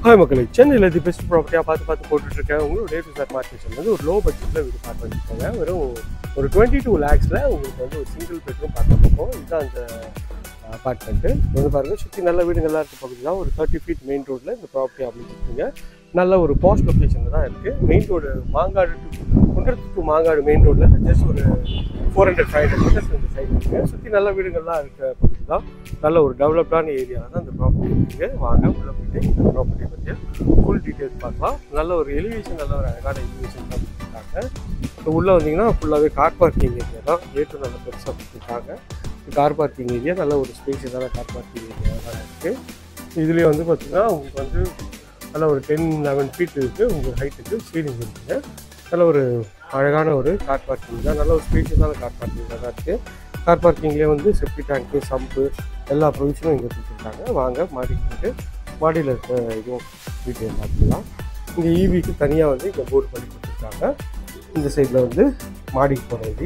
hi மக்களே சென்னையில் the best ப்ராப்பர்ட்டியாக பார்த்து பார்த்து போட்டுட்ருக்கேன் உங்களுக்கு டே டு சார் மார்க்கெட் வந்து ஒரு லோ பட்ஜெட்டில் வீடு பார்க்க வந்துருக்காங்க வெறும் ஒரு டுவெண்ட்டி டூ லேக்ஸில் உங்களுக்கு வந்து ஒரு சிங்கிள் பெட்ரூம் பார்க்க போகும் இதுதான் அந்த அப்பார்ட்மெண்ட்டு வந்து பாருங்கள் சுற்றி நல்ல வீடுங்கள்லாம் இருக்க பகுதி தான் ஒரு தேர்ட்டி ஃபீட் மெயின் ரோட்டில் இந்த ப்ராப்பர்ட்டி அமைச்சிருக்கீங்க நல்ல ஒரு போஸ்ட் லொக்கேஷனில் தான் இருக்குது main road Mangadu to Kundrathu to Mangadu main ரோட்டில் ஜஸ்ட் ஒரு four hundred five hundred meters இந்த சைடு இருக்குது சுற்றி நல்ல வீடுகள்லாம் இருக்க பகுதி தான் நல்ல ஒரு டெவலப்டான ஏரியாவில் தான் இந்த ப்ராப்பர்ட்டி இருக்குது வாங்க உள்ள போயிட்டு இந்த ப்ராப்பர்ட்டி பற்றி ஃபுல் டீட்டெயில்ஸ் பார்க்கலாம் நல்ல ஒரு எலிவேஷன் நல்ல ஒரு அழகான எலிவேஷன் தான் கொடுத்துருக்காங்க இப்போ உள்ளே வந்தீங்கன்னா ஃபுல்லாகவே கார் பார்க்கிங் ஏரியா தான் கேட்டும் நல்ல பெருசாக கொடுத்துருக்காங்க கார் பார்க்கிங் ஏரியா நல்ல ஒரு ஸ்பேஷியஸான கார் பார்க்கிங் ஏரியா தான் இருக்குது இதுலேயே வந்து பார்த்தீங்கன்னா உங்களுக்கு வந்து நல்ல ஒரு டென் லெவன் ஃபீட் இருக்குது உங்கள் ஹைட்டுக்கு சீலிங் இருக்குங்க நல்ல ஒரு அழகான ஒரு கார் பார்க்கிங் தான் நல்ல ஒரு ஸ்பேஷியஸான கார் பார்க்கிங் தான் இருக்குது கார் பார்க்கிங்லேயே வந்து செப்டி டேங்க்கு சம்பு எல்லா ப்ரொவிஷனும் இங்கே கொடுத்துருக்காங்க வாங்க மாடிக்கு போயிட்டு மாடியில் இருக்க இதுவும் டீட்டெயில் பார்த்துக்கலாம் இங்கே ஈவிக்கு தனியாக வந்து இங்கே போர்டு பண்ணி கொடுத்துருக்காங்க இந்த சைடில் வந்து மாடிக்கு போகிற வழி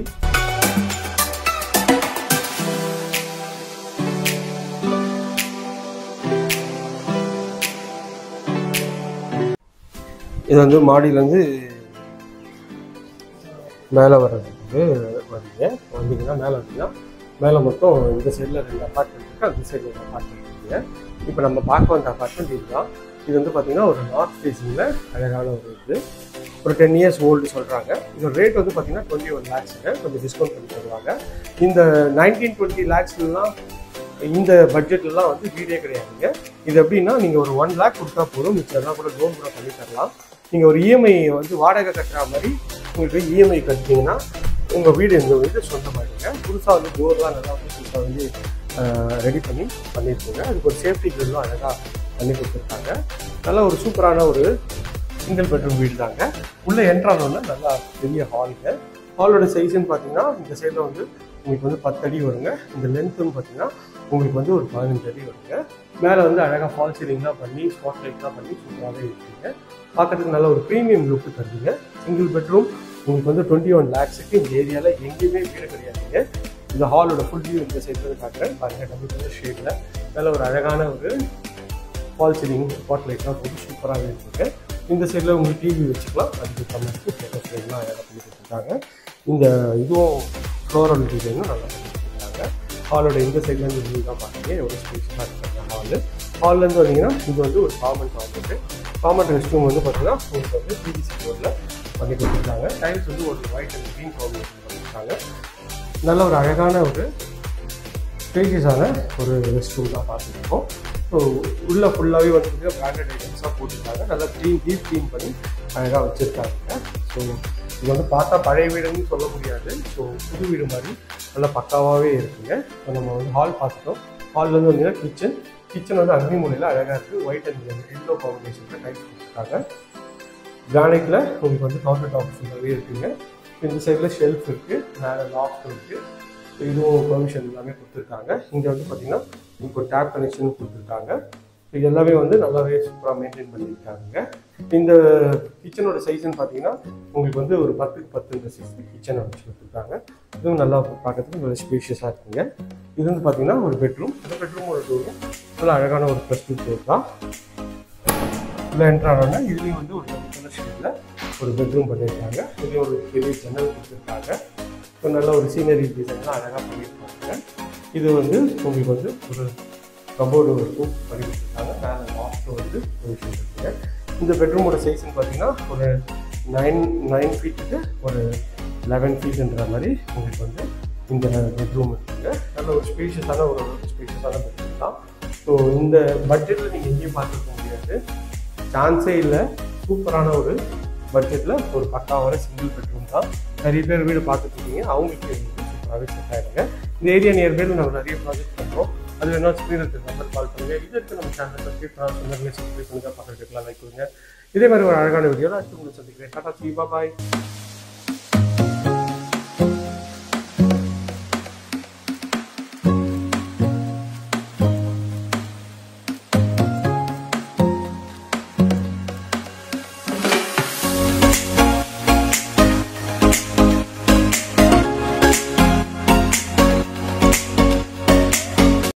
இது வந்து மாடியிலேருந்து மேலே வர்றதுக்கு வரீங்க வந்தீங்கன்னா மேலே வந்தீங்கன்னா மேலே மொத்தம் இந்த சைடில் ரெண்டு அப்பார்ட்மெண்ட் இருக்குது அந்த சைடில் ஒரு அப்பார்ட்மெண்ட் இருக்குங்க இப்போ நம்ம பார்க்க வந்த அப்பார்ட்மெண்ட் இதுதான் இது வந்து பார்த்தீங்கன்னா ஒரு நார்த் ஃபேஸிங்கில் அழகான ஒரு இது ஒரு டென் இயர்ஸ் ஓல்டு சொல்கிறாங்க இதோட ரேட் வந்து பார்த்தீங்கன்னா டுவெண்ட்டி ஒன் லேக்ஸுங்க கொஞ்சம் டிஸ்கவுண்ட் பண்ணி தருவாங்க இந்த நைன்டீன் டுவெண்ட்டி லேக்ஸ்லாம் இந்த பட்ஜெட்லலாம் வந்து வீடே கிடையாதுங்க இது எப்படின்னா நீங்கள் ஒரு ஒன் லேக் கொடுத்தா போதும் மிச்சம்லாம் கூட லோன் கூட பண்ணி தரலாம் நீங்கள் ஒரு இஎம்ஐ வந்து வாடகை கட்டுற மாதிரி உங்களுக்கு இஎம்ஐ கட்டினீங்கன்னா உங்கள் வீடு இந்த வீடு சொந்தமாகிடுங்க புதுசாக வந்து டோர்லாம் நல்லா புதுசாக வந்து ரெடி பண்ணி பண்ணியிருக்கோங்க அதுக்கு ஒரு சேஃப்டி கிரில்லும் அழகாக பண்ணி கொடுத்துருக்காங்க நல்ல ஒரு சூப்பரான ஒரு சிங்கிள் பெட்ரூம் வீடு தாங்க உள்ளே என்ட்ரானோன்னா நல்லா பெரிய ஹாலுங்க ஹாலோட சைஸ்ன்னு பார்த்தீங்கன்னா இந்த சைடில் வந்து உங்களுக்கு வந்து பத்து அடி வருங்க இந்த லென்த்துன்னு பார்த்தீங்கன்னா உங்களுக்கு வந்து ஒரு பதினஞ்சு அடி வருங்க மேலே வந்து அழகாக ஃபால் சீலிங்லாம் பண்ணி ஸ்பாட் லைட்லாம் பண்ணி சூப்பராகவே இருக்குங்க பார்க்கறதுக்கு நல்ல ஒரு ப்ரீமியம் லுக்கு தருதுங்க சிங்கிள் பெட்ரூம் உங்களுக்கு வந்து டுவெண்ட்டி ஒன் லேக்ஸுக்கு இந்த ஏரியாவில் எங்கேயுமே வீடு கிடையாதுங்க இந்த ஹாலோட ஃபுல் வியூ இந்த சைடில் காட்டுறேன் பாருங்கள் டபுள் கலர் ஷேடில் நல்ல ஒரு அழகான ஒரு ஃபால் சீலிங் ஸ்பாட் லைட்லாம் போட்டு சூப்பராகவே இருக்குங்க இந்த சைடில் உங்களுக்கு டிவி வச்சுக்கலாம் அதுக்கு தமிழ்க்கு ஃபோட்டோ ஃப்ரேம்லாம் அழகாக பண்ணி கொடுத்துருக்காங்க இந்த இதுவும் ஃப்ளோரல் டிசைனும் நல்லா பண்ணி கொடுத்துருக்காங்க ஹாலோட இந்த சைட்லேருந்து வியூ தான் பார்த்தீங்க எவ்வளோ ஸ்பேஷனாக இருக்கிற ஹாலு ஹால்லேருந்து வந்தீங்கன்னா இது வந்து ஒரு common toilet common rest room வந்து பார்த்தீங்கன்னா உங்களுக்கு வந்து பிவிசி போர்டில் பண்ணி கொடுத்துருக்காங்க டைல்ஸ் வந்து ஒரு ஒயிட் அண்ட் க்ரீன் காம்பினேஷன் பண்ணியிருக்காங்க நல்ல ஒரு அழகான ஒரு ஸ்பேஷியஸான ஒரு ரெஸ்ட் ரூம் தான் பார்த்துருக்கோம் ஸோ உள்ளே ஃபுல்லாகவே வந்து பிராண்டட் ஐட்டம்ஸாக போட்டிருக்காங்க நல்லா க்ளீன் டீப் க்ளீன் பண்ணி அழகாக வச்சுருக்காங்க ஸோ இது வந்து பார்த்தா பழைய வீடுன்னு சொல்ல முடியாது ஸோ புது வீடு மாதிரி நல்லா பக்காவாகவே இருக்குங்க ஸோ நம்ம வந்து ஹால் பார்த்துட்டோம் ஹால்லேருந்து வந்தீங்கன்னா கிச்சன் கிச்சன் வந்து அக்னி மூலையில் அழகாக இருக்குது ஒயிட் அண்ட் எல்லோ காம்பினேஷனில் டைப்ஸ் கொடுத்துருக்காங்க கிரானைட்டில் உங்களுக்கு வந்து கவுண்டர் டாப் ஃபுல்லாகவே இருக்குங்க இந்த சைடில் ஷெல்ஃப் இருக்குது மேலே லாஃப்ட் இருக்குது இதுவும் பெர்மிஷன் எல்லாமே கொடுத்துருக்காங்க இங்கே வந்து பார்த்தீங்கன்னா இப்போ டேப் கனெக்ஷன் கொடுத்துருக்காங்க இது எல்லாமே வந்து நல்லாவே சூப்பராக மெயின்டைன் பண்ணியிருக்காங்க இந்த கிச்சனோட சைஸ்ன்னு பார்த்தீங்கன்னா உங்களுக்கு வந்து ஒரு பத்துக்கு பத்துன்ற சைஸ் கிச்சன் அமைச்சு கொடுத்துருக்காங்க இதுவும் நல்லா பார்க்கறதுக்கு நல்ல ஸ்பேஷியஸாக இருக்குங்க இது வந்து பார்த்தீங்கன்னா ஒரு பெட்ரூம் இந்த பெட்ரூம் ஒரு டோரும் நல்லா அழகான ஒரு ப்ளஸ் டூ டோர் தான் உள்ள என்ட்ரானோன்னா இதுலேயும் வந்து ஒரு டபுள் கலர் ஷேடில் ஒரு பெட்ரூம் பண்ணியிருக்காங்க இதுலேயும் ஒரு பெரிய ஜன்னல் கொடுத்துருக்காங்க இப்போ நல்ல ஒரு சீனரி டிசைன்லாம் அழகாக பண்ணியிருக்காங்க இது வந்து உங்களுக்கு வந்து ஒரு கபோர்டு இருக்கும் பண்ணி கொடுத்துருக்காங்க மேலே லாஃப்ட்டு வந்து பொசிஷன் இருக்குங்க இந்த பெட்ரூமோட சைஸ்ன்னு பார்த்தீங்கன்னா ஒரு நைன் நைன் ஃபீட்டுக்கு ஒரு லெவன் ஃபீட்டுன்ற மாதிரி உங்களுக்கு வந்து இந்த பெட்ரூம் இருக்குங்க நல்ல ஒரு ஸ்பேஷியஸான ஒரு ஸ்பேஷியஸான பெட்ரூம் தான் ஸோ இந்த பட்ஜெட்டில் நீங்கள் எங்கேயும் பார்த்துருக்க முடியாது சான்ஸே இல்லை சூப்பரான ஒரு பட்ஜெட்டில் ஒரு பக்காவான சிங்கிள் பெட்ரூம் தான் நிறைய பேர் வீடு பார்த்துட்டு இருக்கீங்க அவங்களுக்கு இது வந்து சூப்பராகவே செட் ஆகிடுங்க இந்த ஏரியா நியர்பையில் நம்ம நிறைய ப்ராஜெக்ட் பண்ணுறோம் அது வேணா ஸ்க்ரீனில் இருக்க நம்பர் கால் பண்ணுங்கள் இது இருக்கு நம்ம சேனல் சப்ஸ்கிரைப் பண்ணால் சொந்தங்களே சப்ஸ்கிரைப் பண்ணுங்கள் பக்கத்துலாம் லைக் கொடுங்க இதே மாதிரி ஒரு அழகான வீடியோவில் அடுத்து உங்களுக்கு சந்திக்கிறேன் டாடா சி பாய்